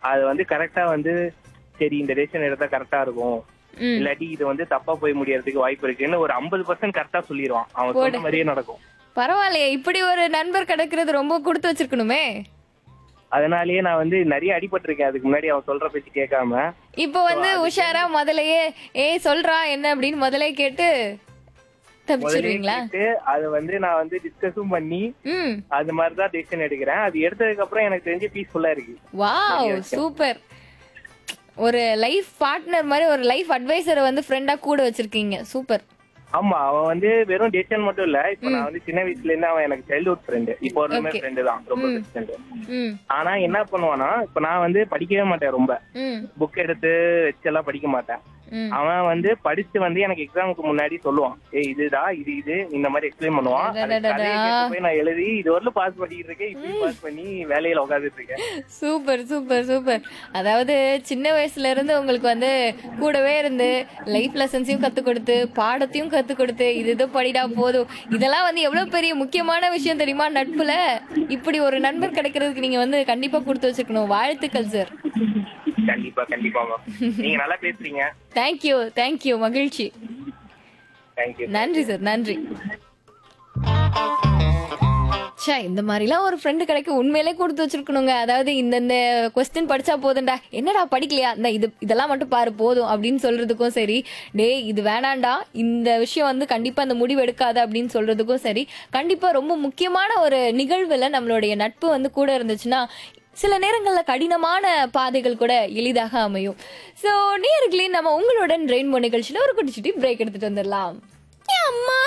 அது வந்து கரெக்டா வந்து சரி இந்த டெசிஷன் எடுத்தா கரெக்டா இருக்கும் ம் இல்லாட்டி இது வந்து தப்பா போய் முடியறதுக்கு வாய்ப்பு இருக்குன்னு ஒரு ஐம்பது பர்சன்ட் கரெக்டா சொல்லிடுவான் அவன் போடு. சொன்ன மாதிரியே நடக்கும் பரவாயில்லையே இப்படி ஒரு நண்பர் கிடைக்கிறது ரொம்ப கொடுத்து வச்சிருக்கணுமே அதனாலயே நான் வந்து நிறைய அடிபட்டிருக்கேன் அதுக்கு முன்னாடி அவன் சொல்ற பேச்சு கேட்காம இப்போ வந்து உஷாரா முதலையே ஏய் சொல்றா என்ன அப்படின்னு முதலே கேட்டு முதலே தப்பிச்சிருவீங்களா கேட்டு அதை வந்து நான் வந்து டிஸ்கஸும் பண்ணி ம் அது மாதிரி தான் டெசிஷன் எடுக்கிறேன் அது எடுத்ததுக்கு அப்புறம் எனக்கு தெரிஞ்சு பீஸ்ஃபுல்லா இருக்கு வாவ் சூப்பர் ஒரு லைஃப் பார்ட்னர் மாதிரி ஒரு லைஃப் அட்வைசரை வந்து ஃப்ரெண்டா கூட வச்சிருக்கீங்க சூப்பர் ஆமா அவன் வந்து வெறும் டெசிஷன் மட்டும் இல்ல இப்ப நான் வந்து சின்ன வயசுல இருந்து அவன் எனக்கு சைல்ட்ஹுட் ஃப்ரெண்டு இப்போ ஒரு Okay. ஃப்ரெண்டு தான் ரொம்ப பெஸ்ட் ஃப்ரெண்டு ம் ஆனா என்ன பண்ணுவானா இப்ப நான் வந்து படிக்கவே மாட்டேன் ரொம்ப ம் புக் எடுத்து வச்செல்லாம் படிக்க மாட்டேன் ம் அவன் வந்து படிச்சு வந்து எனக்கு எக்ஸாமுக்கு முன்னாடி சொல்லுவான் ஏய் இதுதான் இது இது இந்த மாதிரி எக்ஸ்பிளைன் பண்ணுவான் அதுக்கு அடடடடா. கதையை கேட்டு போய் நான் எழுதி இது வரலும் பாஸ் பண்ணிட்டு இருக்கேன் இப்படி பாஸ் பண்ணி வேலையில உட்காந்துட்டு இருக்கேன் சூப்பர் சூப்பர் சூப்பர் அதாவது சின்ன வயசுல இருந்து உங்களுக்கு வந்து கூடவே இருந்து லைஃப் லெசன்ஸையும் கத்து கொடுத்து பாடத்தையும் கத்து கொடுத்து இது இது படிடா போதும் இதெல்லாம் வந்து எவ்வளவு பெரிய முக்கியமான விஷயம் தெரியுமா நட்புல இப்படி ஒரு நண்பர் கிடைக்கிறதுக்கு நீங்க வந்து கண்டிப்பா கொடுத்து வச்சுக்கணும் வாழ்த்துக்கள் சார் கண்டிப்பா கண்டிப்பா மேம் நீங்க நல்லா பேசுறீங்க தேங்க்யூ தேங்க்யூ மகிழ்ச்சி தேங்க்யூ நன்றி சார் நன்றி ச்சே இந்த மாதிரிலாம் ஒரு ஃப்ரெண்டு கிடைக்க உண்மையிலே கொடுத்து வச்சிருக்கணுங்க அதாவது இந்த இந்த கொஸ்டின் படிச்சா போதும்டா என்னடா படிக்கலையா இந்த இது இதெல்லாம் மட்டும் பாரு போதும் அப்படின்னு சொல்றதுக்கும் சரி டேய் இது வேணாண்டா இந்த விஷயம் வந்து கண்டிப்பா இந்த முடிவு எடுக்காத அப்படின்னு சொல்றதுக்கும் சரி கண்டிப்பா ரொம்ப முக்கியமான ஒரு நிகழ்வுல நம்மளுடைய நட்பு வந்து கூட இருந்துச்சுன்னா சில நேரங்கள்ல கடினமான பாதைகள் கூட எளிதாக அமையும் சோ நேர்களே நம்ம உங்களுடன் ரெயின்போ நிகழ்ச்சியில ஒரு குட்டிச்சுட்டி பிரேக் எடுத்துட்டு வந்துடலாம் ஏ அம்மா